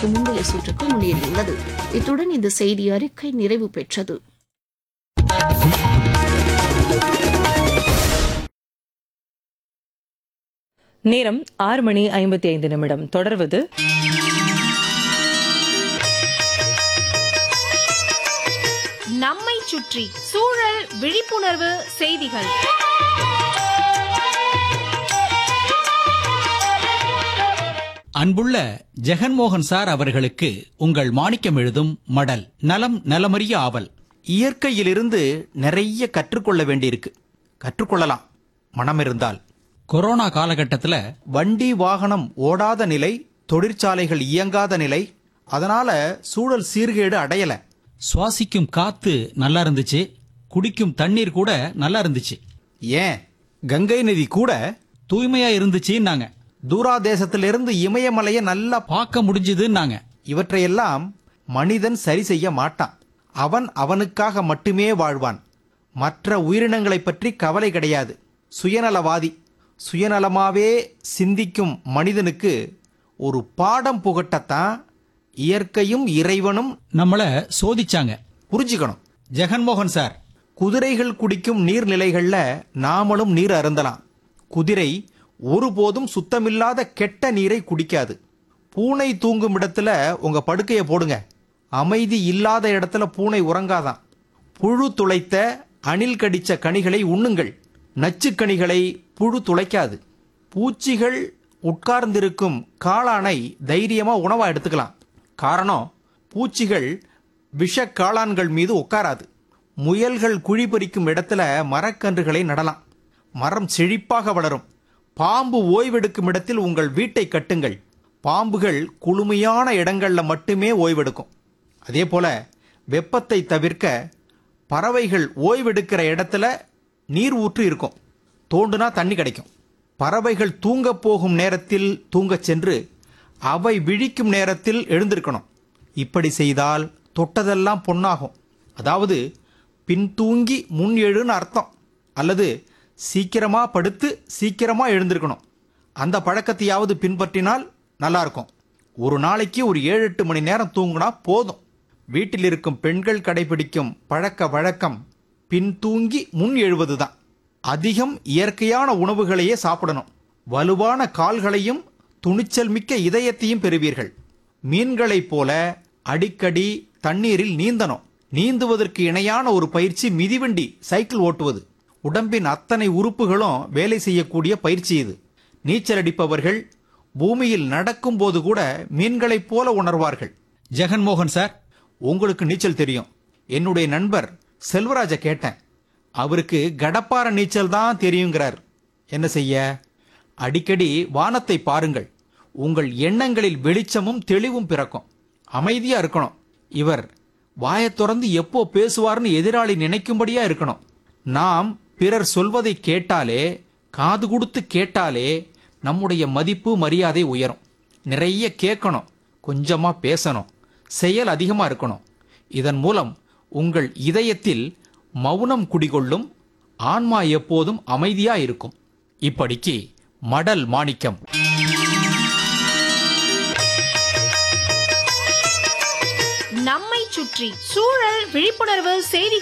காலிறுதிக்கு முந்தைய சுற்றுக்கு முன்னேறியுள்ளது இத்துடன் இந்த செய்தி அறிக்கை நிறைவு பெற்றது நேரம் ஆறு மணி ஐம்பத்தி ஐந்து நிமிடம் தொடர்வது நம்மை சுற்றி சூழல் விழிப்புணர்வு செய்திகள் அன்புள்ள ஜெகன்மோகன் சார் அவர்களுக்கு உங்கள் மாணிக்கம் எழுதும் மடல் நலம் நலமறிய ஆவல் இயற்கையிலிருந்து நிறைய கற்றுக்கொள்ள வேண்டியிருக்கு கற்றுக்கொள்ளலாம் மனம் இருந்தால் கொரோனா காலகட்டத்துல வண்டி வாகனம் ஓடாத நிலை தொழிற்சாலைகள் இயங்காத நிலை அதனால சூழல் சீர்கேடு அடையல சுவாசிக்கும் காத்து நல்லா இருந்துச்சு குடிக்கும் தண்ணீர் கூட நல்லா இருந்துச்சு ஏன் கங்கை நதி கூட தூய்மையா இருந்துச்சுன்னாங்க தூராதேசத்திலிருந்து இமயமலையை நல்லா பார்க்க முடிஞ்சுதுன்னாங்க இவற்றையெல்லாம் மனிதன் சரி செய்ய மாட்டான் அவன் அவனுக்காக மட்டுமே வாழ்வான் மற்ற உயிரினங்களைப் பற்றி கவலை கிடையாது சுயநலவாதி சுயநலமாவே சிந்திக்கும் மனிதனுக்கு ஒரு பாடம் புகட்டத்தான் இயற்கையும் இறைவனும் நம்மள சோதிச்சாங்க புரிஞ்சுக்கணும் ஜெகன்மோகன் சார் குதிரைகள் குடிக்கும் நீர்நிலைகள்ல நாமளும் நீர் அருந்தலாம் குதிரை ஒருபோதும் சுத்தமில்லாத கெட்ட நீரை குடிக்காது பூனை தூங்கும் இடத்துல உங்க படுக்கையை போடுங்க அமைதி இல்லாத இடத்துல பூனை உறங்காதான் புழு துளைத்த அணில் கடிச்ச கனிகளை உண்ணுங்கள் நச்சுக்கனிகளை புழு துளைக்காது பூச்சிகள் உட்கார்ந்திருக்கும் காளானை தைரியமா உணவா எடுத்துக்கலாம் காரணம் பூச்சிகள் விஷ காளான்கள் மீது உட்காராது முயல்கள் குழி பறிக்கும் இடத்துல மரக்கன்றுகளை நடலாம் மரம் செழிப்பாக வளரும் பாம்பு ஓய்வெடுக்கும் இடத்தில் உங்கள் வீட்டை கட்டுங்கள் பாம்புகள் குளுமையான இடங்கள்ல மட்டுமே ஓய்வெடுக்கும் அதே போல வெப்பத்தை தவிர்க்க பறவைகள் ஓய்வெடுக்கிற இடத்துல நீர் ஊற்று இருக்கும் தோண்டுனா தண்ணி கிடைக்கும் பறவைகள் தூங்கப் போகும் நேரத்தில் தூங்கச் சென்று அவை விழிக்கும் நேரத்தில் எழுந்திருக்கணும் இப்படி செய்தால் தொட்டதெல்லாம் பொன்னாகும் அதாவது பின்தூங்கி முன் எழுன்னு அர்த்தம் அல்லது சீக்கிரமா படுத்து சீக்கிரமா எழுந்திருக்கணும் அந்த பழக்கத்தையாவது பின்பற்றினால் நல்லா இருக்கும் ஒரு நாளைக்கு ஒரு ஏழு எட்டு மணி நேரம் தூங்குனா போதும் வீட்டில் இருக்கும் பெண்கள் கடைபிடிக்கும் பழக்க வழக்கம் பின்தூங்கி முன் எழுவதுதான் அதிகம் இயற்கையான உணவுகளையே சாப்பிடணும் வலுவான கால்களையும் துணிச்சல் மிக்க இதயத்தையும் பெறுவீர்கள் மீன்களைப் போல அடிக்கடி தண்ணீரில் நீந்தணும் நீந்துவதற்கு இணையான ஒரு பயிற்சி மிதிவண்டி சைக்கிள் ஓட்டுவது உடம்பின் அத்தனை உறுப்புகளும் வேலை செய்யக்கூடிய பயிற்சி இது நீச்சல் அடிப்பவர்கள் பூமியில் நடக்கும்போது கூட மீன்களைப் போல உணர்வார்கள் ஜெகன்மோகன் சார் உங்களுக்கு நீச்சல் தெரியும் என்னுடைய நண்பர் செல்வராஜ கேட்டேன் அவருக்கு கடப்பார நீச்சல் தான் தெரியுங்கிறார் என்ன செய்ய அடிக்கடி வானத்தை பாருங்கள் உங்கள் எண்ணங்களில் வெளிச்சமும் தெளிவும் பிறக்கும் அமைதியா இருக்கணும் இவர் வாயைத் திறந்து எப்போ பேசுவார்னு எதிராளி நினைக்கும்படியா இருக்கணும் நாம் பிறர் சொல்வதை கேட்டாலே காது கொடுத்து கேட்டாலே நம்முடைய மதிப்பு மரியாதை உயரும் நிறைய கேட்கணும் கொஞ்சமா பேசணும் செயல் அதிகமா இருக்கணும் இதன் மூலம் உங்கள் இதயத்தில் மௌனம் குடிகொள்ளும் ஆன்மா எப்போதும் அமைதியா இருக்கும் இப்படிக்கு மடல் மாணிக்கம் நம்மை சுற்றி சூழல் விழிப்புணர்வு செய்திகள்